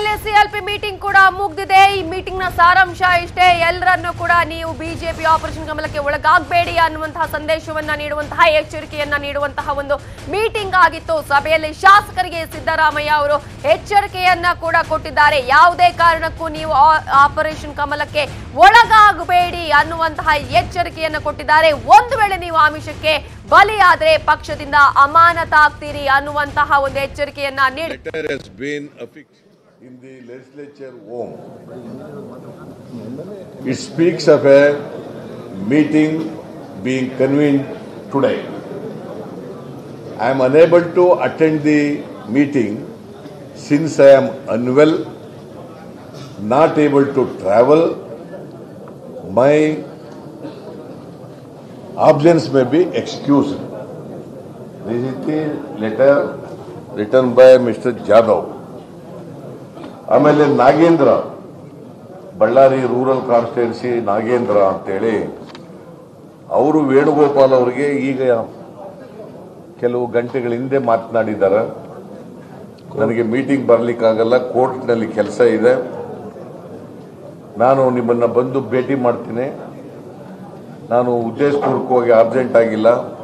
ಕೆಸಿಎಲ್ಪಿ meeting ಕೂಡ ಮುಗ್ದಿದೆ ಈ ಮೀಟಿಂಗ್ ನ ಸಾರಾಂಶ ಇಷ್ಟೇ ಎಲ್ಲರನ್ನು ಕೂಡ ನೀವು ಬಿಜೆಪಿ ಆಪರೇಷನ್ ಕಮಲಕ್ಕೆ ಒಳಗಾಗಬೇಡಿ ಅನ್ನುವಂತಹ ಸಂದೇಶವನ್ನ ನೀಡುವಂತಹ ಎಚ್ಚರಿಕೆಯನ್ನ ನೀಡುವಂತಹ ಒಂದು ಮೀಟಿಂಗ್ ಆಗಿತ್ತು ಸಭೆಯಲ್ಲಿ ಶಾಸಕರಿಗೆ ಸಿದ್ದರಾಮಯ್ಯ ಅವರು ಎಚ್ಚರಿಕೆಯನ್ನ ಕೂಡ ಕೊಟ್ಟಿದ್ದಾರೆ ಯಾವುದೇ ಕಾರಣಕ್ಕೂ ನೀವು ಆ- ಆಪರೇಷನ್ ಕಮಲಕ್ಕೆ ಒಳಗಾಗಬೇಡಿ ಅನ್ನುವಂತಹ ಎಚ್ಚರಿಕೆಯನ್ನ ಕೊಟ್ಟಿದ್ದಾರೆ ಒಂದು ವೇಳೆ ನೀವು ಆಮಿಷಕ್ಕೆ ಬಲಿಯಾದ್ರೆ ಪಕ್ಷದಿಂದ ಅಮಾನತಾಗ್ತೀರಿ ಅನ್ನುವಂತಹ ಒಂದು ಎಚ್ಚರಿಕೆಯನ್ನ ನೀಡಿ letter has been affixed in the legislature home. It speaks of a meeting being convened today. I am unable to attend the meeting since I am unwell, not able to travel. My absence may be excused. This is the letter written by Mr. Jadhav. ಆಮೇಲೆ Nagendra Ballari rural constituency Nagendra ಅಂತೇಳಿ ಅವರು ವೇಣುಗೋಪಾಲ್ ಅವರಿಗೆ ಈಗ ಕೆಲವು ಗಂಟೆಗಳ ಹಿಂದೆ ಮಾತನಾಡಿದ್ದಾರೆ ನನಗೆ ಮೀಟಿಂಗ್ ಬರ್ಲಿಕ್ಕಾಗಲ್ಲ ಕೋರ್ಟ್ನಲ್ಲಿ ಕೆಲಸ ಇದೆ ನಾನು ನಿಮ್ಮನ್ನ ಬಂದು ಭೇಟಿ ಮಾಡ್ತೀನಿ ನಾನು ಉದ್ದೇಶಪೂರ್ವಕವಾಗಿ ಅರ್ಜೆಂಟ್ ಆಗಿಲ್ಲ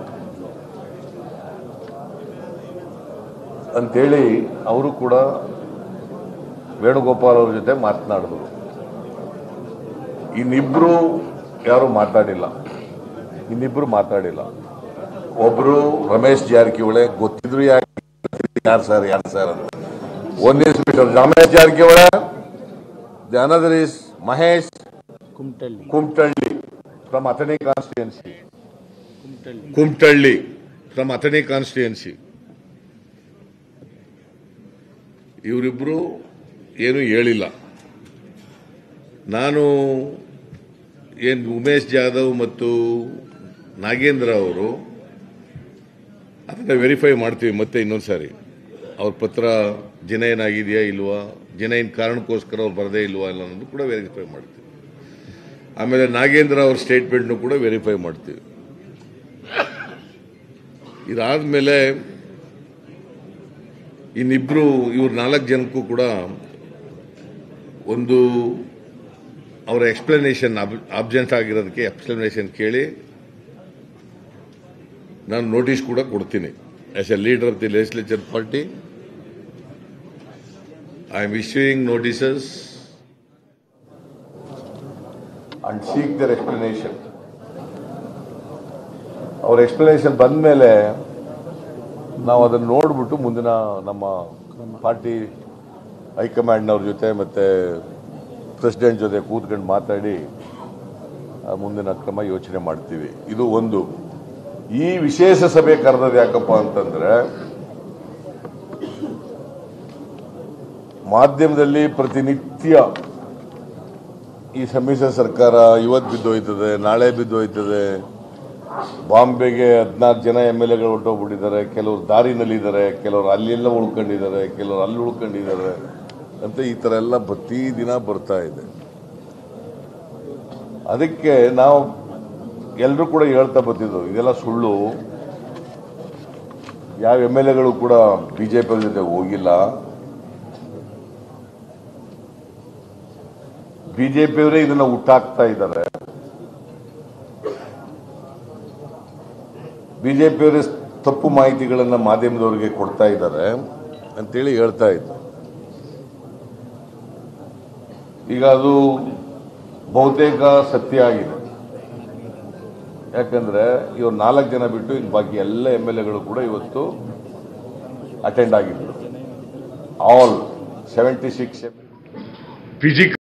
ಅಂತೇಳಿ ಅವರು ಕೂಡ ವೇಣುಗೋಪಾಲ್ ಅವ್ರ ಜೊತೆ ಮಾತನಾಡಿದ್ರು ಇನ್ನಿಬ್ರು ಯಾರು ಮಾತಾಡಿಲ್ಲ ಇನ್ನಿಬ್ರು ಮಾತಾಡಿಲ್ಲ ಒಬ್ರು ರಮೇಶ್ ಜಾರಕಿಹೊಳಿ ಗೊತ್ತಿದ್ರು ಯಾರು ಯಾರು ಸರ್ ಯಾರು ಸರ್ ಅಂತ ಒಂದ್ is mister Ramesh Jarkiholi the another is Mahesh Kumatalli Kumatalli from Athani constituency Kumatalli Kumatalli from Athani constituency ಇವರಿಬ್ರು ಏನು ಹೇಳಿಲ್ಲ ನಾನು ಏನು ಉಮೇಶ್ ಜಾಧವ್ ಮತ್ತು ನಾಗೇಂದ್ರ ಅವರು ಅದನ್ನ ವೆರಿಫೈ ಮಾಡ್ತೀವಿ ಮತ್ತೆ ಇನ್ನೊಂದು ಸಾರಿ ಅವ್ರ ಪತ್ರ ಜಿನೈನ್ ಆಗಿದೆಯಾ ಇಲ್ವಾ ಜಿನೈನ್ ಕಾರಣಕ್ಕೋಸ್ಕರ ಅವ್ರು ಬರದೇ ಇಲ್ವಾ ಇಲ್ಲ ಅನ್ನೋದು ಕೂಡ ವೆರಿಫೈ ಮಾಡ್ತೀವಿ ಆಮೇಲೆ ನಾಗೇಂದ್ರ ಅವ್ರ ಸ್ಟೇಟ್ಮೆಂಟ್ನು ಕೂಡ ವೆರಿಫೈ ಮಾಡ್ತೀವಿ ಇದಾದ್ಮೇಲೆ ಇನ್ನಿಬ್ರು ಇವ್ರ ನಾಲ್ಕು ಜನಕ್ಕೂ ಕೂಡ ಒಂದು ಅವರ ಎಕ್ಸ್ಪ್ಲನೇಷನ್ ಅಬ್ಜೆಂಟ್ ಆಗಿರೋದಕ್ಕೆ ಎಕ್ಸ್ಪ್ಲನೇಷನ್ ಕೇಳಿ ನಾನು ನೋಟಿಸ್ ಕೂಡ ಕೊಡ್ತೀನಿ as a leader of the legislature party I am issuing notices and seek their explanation ಅವ್ರ ಎಕ್ಸ್ಪ್ಲನೇಷನ್ ಬಂದ ಮೇಲೆ ನಾವು ಅದನ್ನು ನೋಡ್ಬಿಟ್ಟು ಮುಂದಿನ ನಮ್ಮ ಪಾರ್ಟಿ ಹೈಕಮಾಂಡ್ನವ್ರ ಜೊತೆ ಮತ್ತೆ ಪ್ರೆಸಿಡೆಂಟ್ ಜೊತೆ ಕೂತ್ಕೊಂಡು ಮಾತಾಡಿ ಆ ಮುಂದಿನ ಕ್ರಮ ಯೋಚನೆ ಮಾಡ್ತೀವಿ ಇದು ಒಂದು ಈ ವಿಶೇಷ ಸಭೆ ಕರೆದದ್ದು ಯಾಕಪ್ಪ ಅಂತಂದ್ರೆ ಮಾಧ್ಯಮದಲ್ಲಿ ಪ್ರತಿನಿತ್ಯ ಈ ಸಮ್ಮಿಶ್ರ ಸರ್ಕಾರ ಇವತ್ತು ಬಿದ್ದೋಯ್ತದೆ ನಾಳೆ ಬಿದ್ದೋಯ್ತದೆ ಬಾಂಬೆಗೆ ಹದಿನಾಲ್ಕು ಜನ ಎಮ್ ಎಲ್ ಎಗಳು ಹೊರಟೋಗ್ಬಿಟ್ಟಿದ್ದಾರೆ ಕೆಲವರು ದಾರಿನಲ್ಲಿದ್ದಾರೆ ಕೆಲವರು ಅಲ್ಲೆಲ್ಲ ಉಳ್ಕೊಂಡಿದ್ದಾರೆ ಕೆಲವರು ಅಲ್ಲಿ ಉಳ್ಕೊಂಡಿದ್ದಾರೆ ಅಂತ ಈ ಥರ ಎಲ್ಲ ಪ್ರತಿ ದಿನ ಬರ್ತಾ ಇದೆ ಅದಕ್ಕೆ ನಾವು ಎಲ್ಲರೂ ಕೂಡ ಹೇಳ್ತಾ ಬರ್ತಿದ್ರು ಇದೆಲ್ಲ ಸುಳ್ಳು ಯಾವ ಎಮ್ ಎಲ್ ಎಗಳು ಕೂಡ ಬಿಜೆಪಿ ಜೊತೆ ಹೋಗಿಲ್ಲ ಬಿಜೆಪಿಯವರೇ ಇದನ್ನ ಹುಟ್ಟಾಕ್ತಾ ಇದ್ದಾರೆ ಬಿಜೆಪಿಯವರೇ ತಪ್ಪು ಮಾಹಿತಿಗಳನ್ನ ಮಾಧ್ಯಮದವರಿಗೆ ಕೊಡ್ತಾ ಇದ್ದಾರೆ ಅಂತೇಳಿ ಹೇಳ್ತಾ ಇದ್ರು ಈಗ ಅದು ಬಹುತೇಕ ಸತ್ಯ ಆಗಿದೆ ಯಾಕಂದ್ರೆ ಇವ್ರು ನಾಲ್ಕು ಜನ ಬಿಟ್ಟು ಇನ್ನು ಬಾಕಿ ಎಲ್ಲ ಎಮ್ ಎಲ್ ಎಗಳು ಕೂಡ ಇವತ್ತು ಅಟೆಂಡ್ ಆಗಿದ್ರು ಆಲ್ ಸೆವೆಂಟಿ ಸಿಕ್ಸ್ ಫಿಸಿಕಲ್